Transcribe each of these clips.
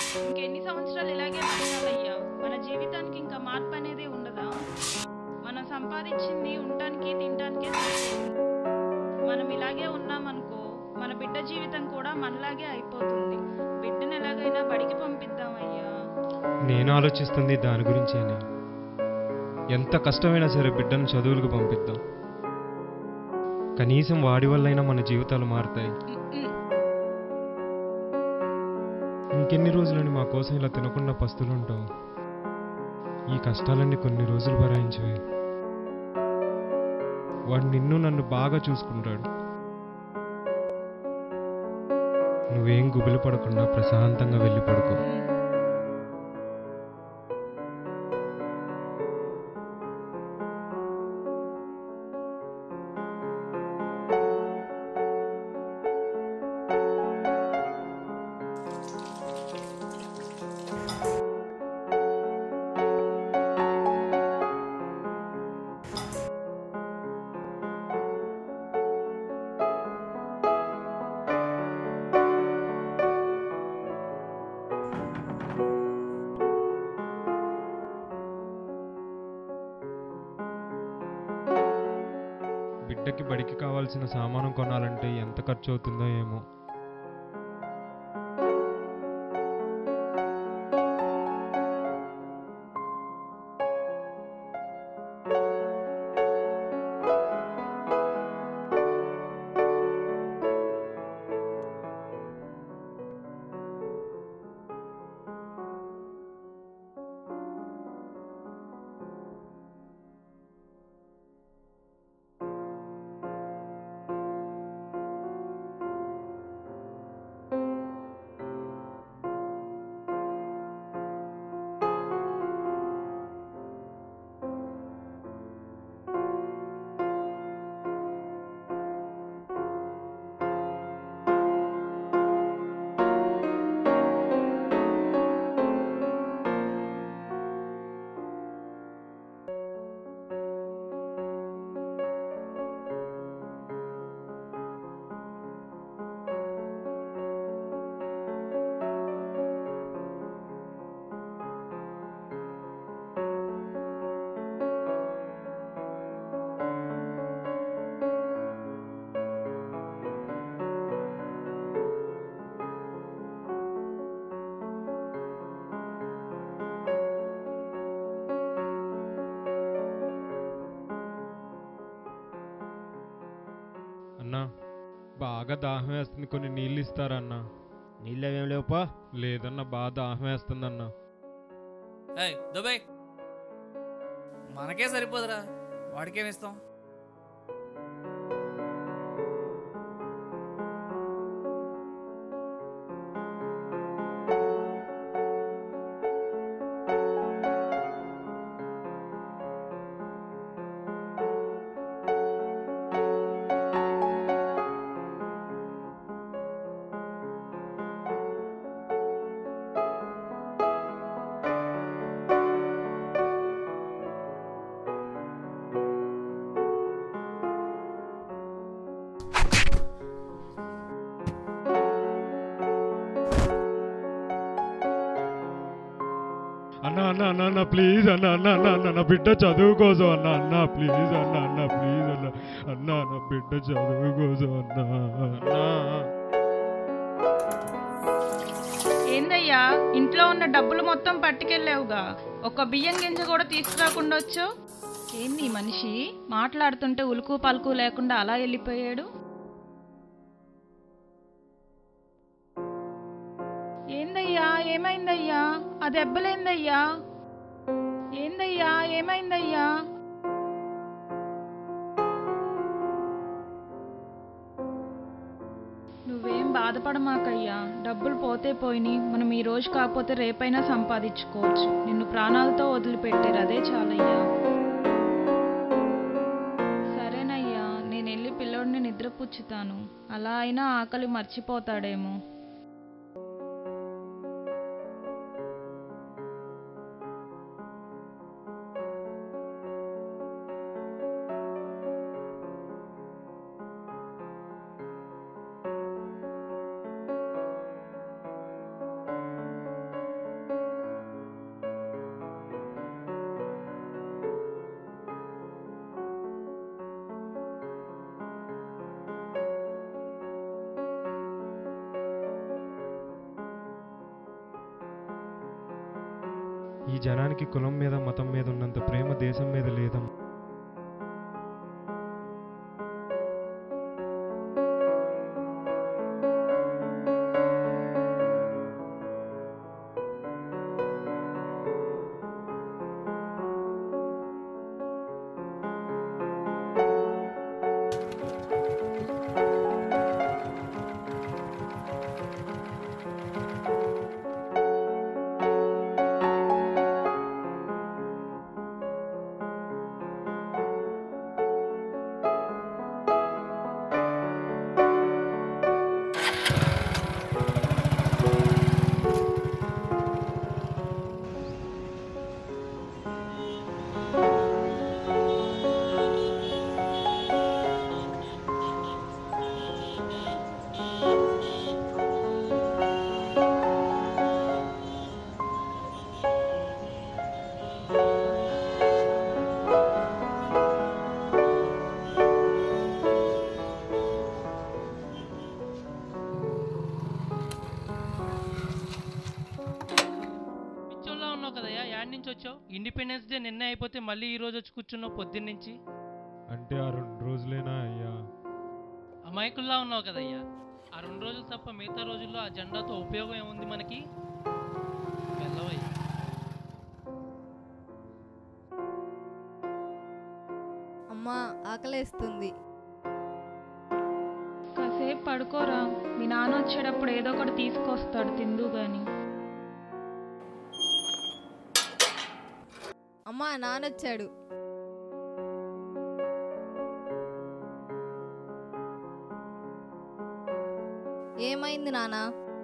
ఇంకెన్ని సంవత్సరాలు ఇలాగే బతకాలయ్యా మన జీవితానికి ఇంకా మార్పు అనేది ఉండదా మనం సంపాదించింది ఉండటానికి తినటానికే సరిపోతుంది మనం ఇలాగే ఉన్నామనుకో మన బిడ్డ జీవితం కూడా మనలాగే అయిపోతుంది బిడ్డను ఎలాగైనా బడికి పంపిద్దామయ్యా నేను ఆలోచిస్తుంది దాని గురించేనే ఎంత కష్టమైనా సరే బిడ్డను చదువులకు పంపిద్దాం కనీసం వాడి వల్లైనా మన జీవితాలు మారుతాయి ఉమ్మ్. ఇంకెన్ని రోజులని మా కోసం ఇలా తినకుండా పస్తులుంటావు ఈ కష్టాలన్నీ కొన్ని రోజులు భరాయించవే వాడు నిన్ను నన్ను బాగా చూసుకుంటాడు నువ్వేం గుబిలి పడకుండా ప్రశాంతంగా వెళ్ళి పడుకో బిడ్డకి బడికి కావాల్సిన సామానం కొనాలంటే ఎంత ఖర్చు అవుతుందో ఏమో అన్నా బాగా దాహం వేస్తుంది కొన్ని నీళ్ళు ఇస్తారా అన్నా నీళ్ళేమేం లేవుపా లేదన్నా బాగా దాహం వేస్తుందన్నా ఏయ్ దుబాయ్ మనకే సరిపోదురా వాడికేమి ఇస్తాం అన్న అన్న అన్న అన్న ప్లీజ్ అన్న అన్న అన్న అన్న నా బిడ్డ చదువు కోసం అన్న అన్న ప్లీజ్ అన్న అన్న ప్లీజ్ అన్న అన్న నా బిడ్డ చదువు కోసం అన్న అన్న ఏందయ్యా ఇంట్లో ఉన్న డబ్బులు మొత్తం పట్టుకెళ్ళావుగా ఒక బియ్యం గింజ కూడా తీసుకురాకుండా వచ్చావు ఏంది ఈ మనిషి మాట్లాడుతుంటే ఉలుకు పలుకు లేకుండా అలా వెళ్ళిపోయాడు ఏందయ్యా ఏమైందయ్యా ఆ దెబ్బలేందయ్యా ఏందయ్యా ఏమైందయ్యా నువ్వేం బాధపడమాకయ్యా డబ్బులు పోతే పోయినాయి మనం ఈ రోజు కాకపోతే రేపైనా సంపాదించుకోవచ్చు నిన్ను ప్రాణాలతో వదిలిపెట్టారు అదే చాలయ్యా సరేనయ్యా నేను వెళ్ళి పిల్లోడిని నిద్రపుచ్చుతాను అలా అయినా ఆకలి మర్చిపోతాడేమో ఈ జనానికి కులం మీద మతం మీద ఉన్నంత ప్రేమ దేశం మీద లేదమ్మా పిచ్చోళ్ళ ఉన్నావు కదయ్యా యాడ్ నుంచి వచ్చావు ఇండిపెండెన్స్ డే నిన్నే అయిపోతే మళ్ళీ ఈ రోజు వచ్చి కూర్చున్నావు పొద్దున్నుంచి అంటే ఆ రెండు రోజులేనా అయ్యా అమాయకుల్లా ఉన్నావు కదయ్యా ఆ రెండు రోజులు తప్ప మిగతా రోజుల్లో ఆ జెండాతో ఉపయోగం ఏముంది మనకి వెళ్ళవయ్యా అమ్మా ఆకలేస్తుంది కాసేపు పడుకోరా మీ నాన్న వచ్చేటప్పుడు ఏదో ఒకటి తీసుకొస్తాడు తిందు గాని అమ్మా నానొచ్చాడు ఏమైంది నానా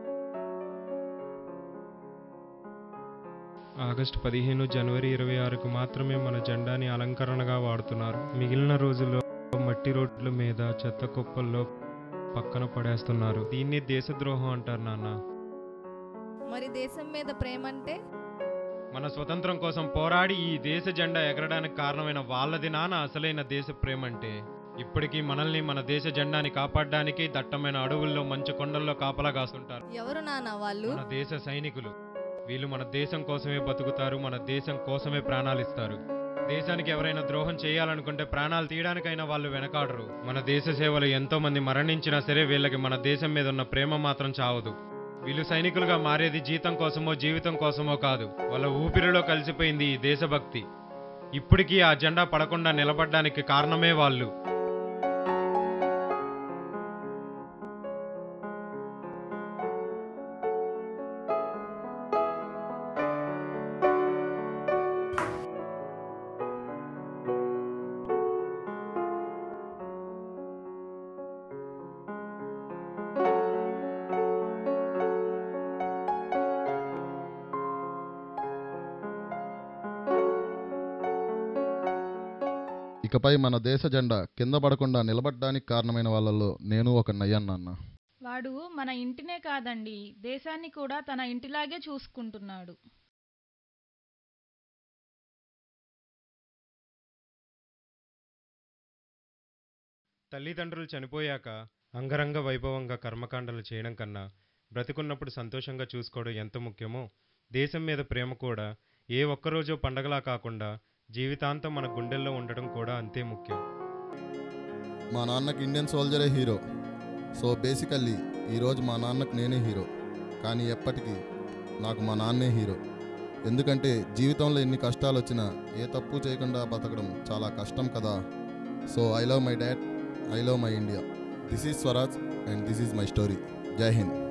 ఆగస్టు పదిహేను జనవరి ఇరవై ఆరుకు మాత్రమే మన జెండాని అలంకరణగా వాడుతున్నారు మిగిలిన రోజుల్లో మట్టి రోడ్ల మీద చెత్త కుప్పల్లో పక్కన పడేస్తున్నారు దీన్ని దేశద్రోహం అంటారు నాన్న మరి దేశం మీద ప్రేమ అంటే మన స్వతంత్రం కోసం పోరాడి ఈ దేశ జెండా ఎగరడానికి కారణమైన వాళ్ళది నాన్న అసలైన దేశ ప్రేమ అంటే ఇప్పటికీ మనల్ని మన దేశ జెండాని కాపాడడానికి దట్టమైన అడవుల్లో మంచు కొండల్లో కాపలా కాస్తుంటారు ఎవరు నానా వాళ్ళు మన దేశ సైనికులు వీళ్ళు మన దేశం కోసమే బతుకుతారు మన దేశం కోసమే ప్రాణాలిస్తారు దేశానికి ఎవరైనా ద్రోహం చేయాలనుకుంటే ప్రాణాలు తీయడానికైనా వాళ్ళు వెనకాడరు మన దేశ సేవలు ఎంతో మంది మరణించినా సరే వీళ్ళకి మన దేశం మీద ఉన్న ప్రేమ మాత్రం చావదు వీళ్ళు సైనికులుగా మారేది జీతం కోసమో జీవితం కోసమో కాదు వాళ్ళ ఊపిరిలో కలిసిపోయింది ఈ దేశభక్తి ఇప్పటికీ ఆ జెండా పడకుండా నిలబడడానికి కారణమే వాళ్ళు ఇకపై మన దేశ జెండా కింద పడకుండా నిలబడడానికి కారణమైన వాళ్ళలో నేను ఒక నయ్యన్నాన్న వాడు మన ఇంటినే కాదండి దేశాన్ని కూడా తన ఇంటిలాగే చూసుకుంటున్నాడు తల్లిదండ్రులు చనిపోయాక అంగరంగ వైభవంగా కర్మకాండలు చేయడం కన్నా బ్రతికున్నప్పుడు సంతోషంగా చూసుకోవడం ఎంత ముఖ్యమో దేశం మీద ప్రేమ కూడా ఏ ఒక్కరోజో పండగలా కాకుండా జీవితాంతం మన గుండెల్లో ఉండడం కూడా అంతే ముఖ్యం మా నాన్నకి ఇండియన్ సోల్జరే హీరో సో బేసికల్లీ ఈరోజు మా నాన్నకు నేనే హీరో కానీ ఎప్పటికీ నాకు మా నాన్నే హీరో ఎందుకంటే జీవితంలో ఎన్ని కష్టాలు వచ్చినా ఏ తప్పు చేయకుండా బతకడం చాలా కష్టం కదా so I love my dad I love my India this is Swaraj and this is my story Jai Hind